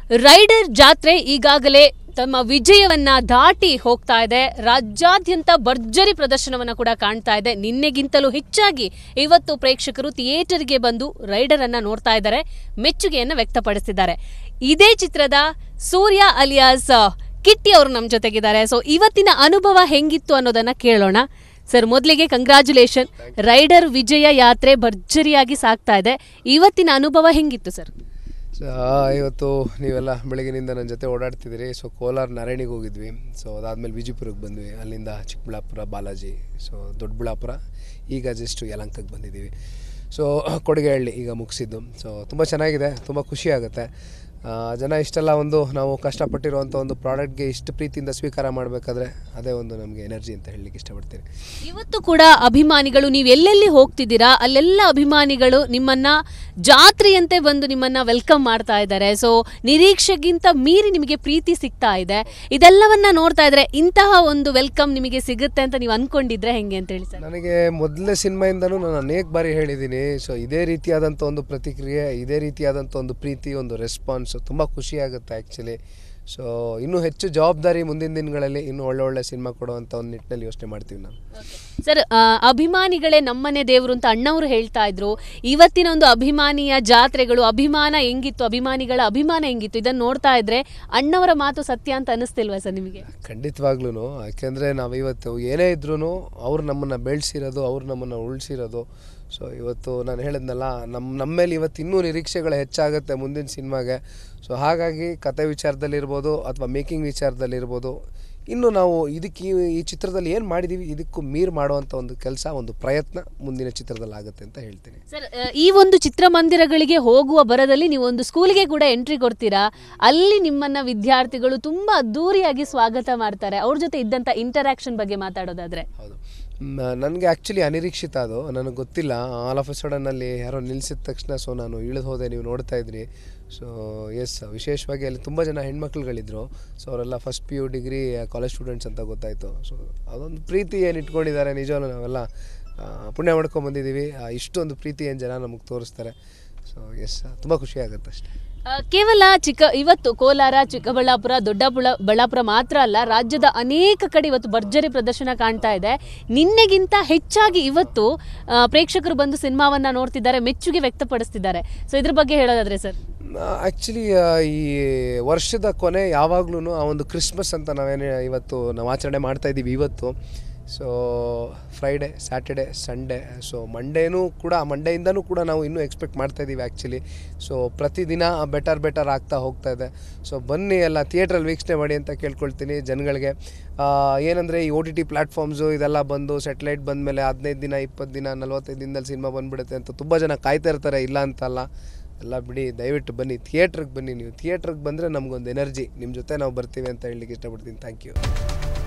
rider ಜಾತ್ರೆ ಈಗಾಗಲೇ ತಮ್ಮ ವಿಜಯವನ್ನ ದಾಟಿ ಹೋಗ್ತಾ ಇದೆ ರಾಜ್ಯಾದ್ಯಂತ ಭರ್ಜರಿ ಪ್ರದರ್ಶನವನ್ನ ಕೂಡ ಕಾಣ್ತಾ ಇದೆ ನಿನ್ನೆಗಿಂತಲೂ ಹೆಚ್ಚಾಗಿ ಇವತ್ತು ಪ್ರೇಕ್ಷಕರು ಥಿಯೇಟರ್ಗೆ ಬಂದು ರೈಡರ್ ಅನ್ನ ನೋಡ್ತಾ ಇದ್ದಾರೆ ಮೆಚ್ಚುಗೆಯನ್ನ ವ್ಯಕ್ತಪಡಿಸಿದ್ದಾರೆ ಇದೇ ಚಿತ್ರದ ಸೂರ್ಯ ಅಲಿಯಾಸ್ ಕಿಟ್ಟಿ ಅವರು ನಮ್ಮ ಜೊತೆಗಿದ್ದಾರೆ ಸೊ ಇವತ್ತಿನ ಅನುಭವ ಹೆಂಗಿತ್ತು ಅನ್ನೋದನ್ನ ಕೇಳೋಣ ಸರ್ ಮೊದಲಿಗೆ ಕಂಗ್ರ್ಯಾಚುಲೇಷನ್ ರೈಡರ್ ವಿಜಯ ಯಾತ್ರೆ ಭರ್ಜರಿಯಾಗಿ ಸಾಗ್ತಾ ಇದೆ ಇವತ್ತಿನ ಅನುಭವ ಹೆಂಗಿತ್ತು ಸರ್ ಸೊ ಇವತ್ತು ನೀವೆಲ್ಲ ಬೆಳಗಿನಿಂದ ನನ್ನ ಜೊತೆ ಓಡಾಡ್ತಿದ್ದೀರಿ ಸೊ ಕೋಲಾರ ನಾರಾಯಣಿಗೆ ಹೋಗಿದ್ವಿ ಸೊ ಅದಾದಮೇಲೆ ವಿಜಯಪುರಕ್ಕೆ ಬಂದ್ವಿ ಅಲ್ಲಿಂದ ಚಿಕ್ಕಬಳ್ಳಾಪುರ ಬಾಲಾಜಿ ಸೊ ದೊಡ್ಡಬಳ್ಳಾಪುರ ಈಗ ಜಸ್ಟ್ ಯಲಂಕಕ್ಕೆ ಬಂದಿದ್ದೀವಿ ಸೊ ಕೊಡುಗೆಹಳ್ಳಿ ಈಗ ಮುಗಿಸಿದ್ದು ಸೊ ತುಂಬ ಚೆನ್ನಾಗಿದೆ ತುಂಬ ಖುಷಿ ಆಗುತ್ತೆ ಆ, ಜನ ಇಷ್ಟೆಲ್ಲ ಒಂದು ನಾವು ಕಷ್ಟಪಟ್ಟಿರುವಂಥ ಒಂದು ಪ್ರಾಡಕ್ಟ್ಗೆ ಇಷ್ಟು ಪ್ರೀತಿಯಿಂದ ಸ್ವೀಕಾರ ಮಾಡಬೇಕಾದ್ರೆ ಅದೇ ಒಂದು ನಮಗೆ ಎನರ್ಜಿ ಅಂತ ಹೇಳಲಿಕ್ಕೆ ಇಷ್ಟಪಡ್ತೀನಿ ಇವತ್ತು ಕೂಡ ಅಭಿಮಾನಿಗಳು ನೀವು ಎಲ್ಲೆಲ್ಲಿ ಹೋಗ್ತಿದ್ದೀರಾ ಅಲ್ಲೆಲ್ಲ ಅಭಿಮಾನಿಗಳು ನಿಮ್ಮನ್ನ ಜಾತ್ರೆಯಂತೆ ಬಂದು ನಿಮ್ಮನ್ನ ವೆಲ್ಕಮ್ ಮಾಡ್ತಾ ಇದ್ದಾರೆ ಸೊ ನಿರೀಕ್ಷೆಗಿಂತ ಮೀರಿ ನಿಮಗೆ ಪ್ರೀತಿ ಸಿಗ್ತಾ ಇದೆ ಇದೆಲ್ಲವನ್ನ ನೋಡ್ತಾ ಇದ್ರೆ ಇಂತಹ ಒಂದು ವೆಲ್ಕಮ್ ನಿಮಗೆ ಸಿಗುತ್ತೆ ಅಂತ ನೀವು ಅನ್ಕೊಂಡಿದ್ರೆ ಹೆಂಗೆ ಅಂತ ಹೇಳಿ ಸರ್ ನನಗೆ ಮೊದಲನೇ ಸಿನಿಮಾಯಿಂದನೂ ನಾನು ಅನೇಕ ಬಾರಿ ಹೇಳಿದ್ದೀನಿ ಸೊ ಇದೇ ರೀತಿಯಾದಂಥ ಒಂದು ಪ್ರತಿಕ್ರಿಯೆ ಇದೇ ರೀತಿಯಾದಂಥ ಒಂದು ಪ್ರೀತಿ ಒಂದು ರೆಸ್ಪಾನ್ಸ್ ತುಂಬ ಖುಷಿಯಾಗುತ್ತೆ ಆ್ಯಕ್ಚುಲಿ ಸೊ ಇನ್ನೂ ಹೆಚ್ಚು ಜವಾಬ್ದಾರಿ ಮುಂದಿನ ದಿನಗಳಲ್ಲಿ ಇನ್ನೂ ಒಳ್ಳೆ ಒಳ್ಳೆ ಸಿನಿಮಾ ಕೊಡುವಂಥ ಒಂದು ನಿಟ್ಟಿನಲ್ಲಿ ಯೋಚನೆ ಮಾಡ್ತೀವಿ ನಾನು ಸರ್ ಆ, ಅಭಿಮಾನಿಗಳೇ ನಮ್ಮನೆ ದೇವರು ಅಂತ ಅಣ್ಣವರು ಹೇಳ್ತಾ ಇದ್ರು ಇವತ್ತಿನ ಒಂದು ಅಭಿಮಾನಿಯ ಜಾತ್ರೆಗಳು ಅಭಿಮಾನ ಹೆಂಗಿತ್ತು ಅಭಿಮಾನಿಗಳ ಅಭಿಮಾನ ಹೆಂಗಿತ್ತು ಇದನ್ನ ನೋಡ್ತಾ ಇದ್ರೆ ಅಣ್ಣವರ ಮಾತು ಸತ್ಯ ಅಂತ ಅನಿಸ್ತಿಲ್ವಾ ಸರ್ ನಿಮಗೆ ಖಂಡಿತವಾಗ್ಲೂ ಯಾಕೆಂದರೆ ನಾವು ಇವತ್ತು ಏನೇ ಇದ್ರೂ ಅವ್ರು ನಮ್ಮನ್ನು ಬೆಳೆಸಿರೋದು ಅವ್ರು ನಮ್ಮನ್ನು ಉಳಿಸಿರೋದು ಸೊ ಇವತ್ತು ನಾನು ಹೇಳಿದ್ನಲ್ಲ ನಮ್ಮ ನಮ್ಮ ಮೇಲೆ ಇವತ್ತು ಇನ್ನೂ ನಿರೀಕ್ಷೆಗಳು ಹೆಚ್ಚಾಗುತ್ತೆ ಮುಂದಿನ ಸಿನಿಮಾಗೆ ಸೊ ಹಾಗಾಗಿ ಕತೆ ವಿಚಾರದಲ್ಲಿರ್ಬೋದು ಅಥವಾ ಮೇಕಿಂಗ್ ವಿಚಾರದಲ್ಲಿರ್ಬೋದು ಇನ್ನು ನಾವು ಇದಕ್ಕೆ ಈ- ಈ ಚಿತ್ರದಲ್ಲಿ ಏನು ಮಾಡಿದ್ದೀವಿ ಇದಕ್ಕೂ ಮೀರ್ ಮಾಡುವಂಥ ಒಂದು ಕೆಲಸ ಒಂದು ಪ್ರಯತ್ನ ಮುಂದಿನ ಚಿತ್ರದಲ್ಲಿ ಆಗುತ್ತೆ ಅಂತ ಹೇಳ್ತೀನಿ ಸರ್ ಆ, ಈ ಒಂದು ಚಿತ್ರಮಂದಿರಗಳಿಗೆ ಹೋಗುವ ಬರದಲ್ಲಿ ನೀವು ಒಂದು ಸ್ಕೂಲ್ಗೆ ಕೂಡ ಎಂಟ್ರಿ ಕೊಡ್ತೀರಾ ಅಲ್ಲಿ ನಿಮ್ಮನ್ನ ವಿದ್ಯಾರ್ಥಿಗಳು ತುಂಬಾ ಅದ್ದೂರಿಯಾಗಿ ಸ್ವಾಗತ ಮಾಡ್ತಾರೆ ಅವ್ರ ಜೊತೆ ಇದ್ದಂತ ಇಂಟರಾಕ್ಷನ್ ಬಗ್ಗೆ ಮಾತಾಡೋದಾದ್ರೆ ಹೌದು ನನಗೆ ಆ್ಯಕ್ಚುಲಿ ಅನಿರೀಕ್ಷಿತ ಅದು ನನಗೆ ಗೊತ್ತಿಲ್ಲ ಆಲ್ ಆಫ್ ಎ ಸಡನ್ನಲ್ಲಿ ಯಾರೋ ನಿಲ್ಲಿಸಿದ ತಕ್ಷಣ ಸೊ ನಾನು ಇಳಿದು ಹೋದೆ ನೀವು ನೋಡ್ತಾ ಇದ್ರಿ ಸೊ ಎಸ್ ವಿಶೇಷವಾಗಿ ಅಲ್ಲಿ ತುಂಬ ಜನ ಹೆಣ್ಮಕ್ಳುಗಳಿದ್ರು ಸೊ ಅವರೆಲ್ಲ first P U degree college students ಅಂತ ಗೊತ್ತಾಯಿತು ಸೊ ಅದೊಂದು ಪ್ರೀತಿ ಏನು ಇಟ್ಕೊಂಡಿದ್ದಾರೆ ನಿಜವೂ ನಾವೆಲ್ಲ ಆ, ಪುಣ್ಯ ಮಾಡ್ಕೊಂಡು ಬಂದಿದ್ದೀವಿ ಆ, ಇಷ್ಟೊಂದು ಪ್ರೀತಿ ಏನು ಜನ ನಮಗೆ ತೋರಿಸ್ತಾರೆ ಸೊ ಎಸ್ ತುಂಬ ಖುಷಿ ಆಗುತ್ತೆ ಅಷ್ಟೇ ಆ, ಕೇವಲ ಚಿಕ್ಕ ಇವತ್ತು ಕೋಲಾರ ಚಿಕ್ಕಬಳ್ಳಾಪುರ ದೊಡ್ಡಬಳ್ಳ ಬಳ್ಳಾಪುರ ಮಾತ್ರ ಅಲ್ಲ ರಾಜ್ಯದ ಅನೇಕ ಕಡೆ ಇವತ್ತು ಭರ್ಜರಿ ಪ್ರದರ್ಶನ ಕಾಣ್ತಾ ಇದೆ ನಿನ್ನೆಗಿಂತ ಹೆಚ್ಚಾಗಿ ಇವತ್ತು ಆ, ಪ್ರೇಕ್ಷಕರು ಬಂದು ಸಿನಿಮಾವನ್ನ ನೋಡ್ತಿದ್ದಾರೆ ಮೆಚ್ಚುಗೆ ವ್ಯಕ್ತಪಡಿಸ್ತಿದ್ದಾರೆ ಸೊ ಇದ್ರ ಬಗ್ಗೆ ಹೇಳೋದಾದ್ರೆ ಸರ್ ಆ್ಯಕ್ಚುಲಿ ಈ ವರ್ಷದ ಕೊನೆ ಯಾವಾಗ್ಲೂ ಆ ಒಂದು ಕ್ರಿಸ್ಮಸ್ ಅಂತ ನಾವೇನು ಇವತ್ತು ನಾವು ಆಚರಣೆ ಮಾಡ್ತಾ ಇದ್ದೀವಿ ಇವತ್ತು so Friday Saturday Sunday so ಮಂಡೇನೂ ಕೂಡ ಮಂಡೆಯಿಂದನೂ ಕೂಡ ನಾವು ಇನ್ನೂ ಎಕ್ಸ್ಪೆಕ್ಟ್ ಮಾಡ್ತಾ ಇದ್ದೀವಿ ಆ್ಯಕ್ಚುಲಿ ಸೊ ಪ್ರತಿದಿನ ಬೆಟರ್ ಬೆಟರ್ ಆಗ್ತಾ ಹೋಗ್ತಾ ಇದೆ ಸೊ ಬನ್ನಿ ಎಲ್ಲ ಥಿಯೇಟ್ರಲ್ಲಿ ವೀಕ್ಷಣೆ ಮಾಡಿ ಅಂತ ಕೇಳ್ಕೊಳ್ತೀನಿ ಜನಗಳಿಗೆ ಏನಂದರೆ ಈ ಓ ಟಿ ಟಿ ಪ್ಲ್ಯಾಟ್ಫಾರ್ಮ್ಸು ಇದೆಲ್ಲ ಬಂದು ಸೆಟ್ಲೈಟ್ ಬಂದಮೇಲೆ ಹದಿನೈದು ದಿನ ಇಪ್ಪತ್ತು ದಿನ ನಲ್ವತ್ತೈದು ದಿನದಲ್ಲಿ ಸಿನಿಮಾ ಬಂದ್ಬಿಡುತ್ತೆ ಅಂತ ತುಂಬ ಜನ ಕಾಯ್ತಾ ಇರ್ತಾರೆ ಇಲ್ಲ ಅಂತಲ್ಲ ಎಲ್ಲ ಬಿಡಿ ದಯವಿಟ್ಟು ಬನ್ನಿ ಥಿಯೇಟ್ರಿಗೆ ಬನ್ನಿ ನೀವು ಥಿಯೇಟ್ರಿಗೆ ಬಂದರೆ ನಮಗೊಂದು ಎನರ್ಜಿ ನಿಮ್ಮ ಜೊತೆ ನಾವು ಬರ್ತೀವಿ ಅಂತ ಹೇಳಲಿಕ್ಕೆ ಇಷ್ಟಪಡ್ತೀನಿ ಥ್ಯಾಂಕ್ ಯು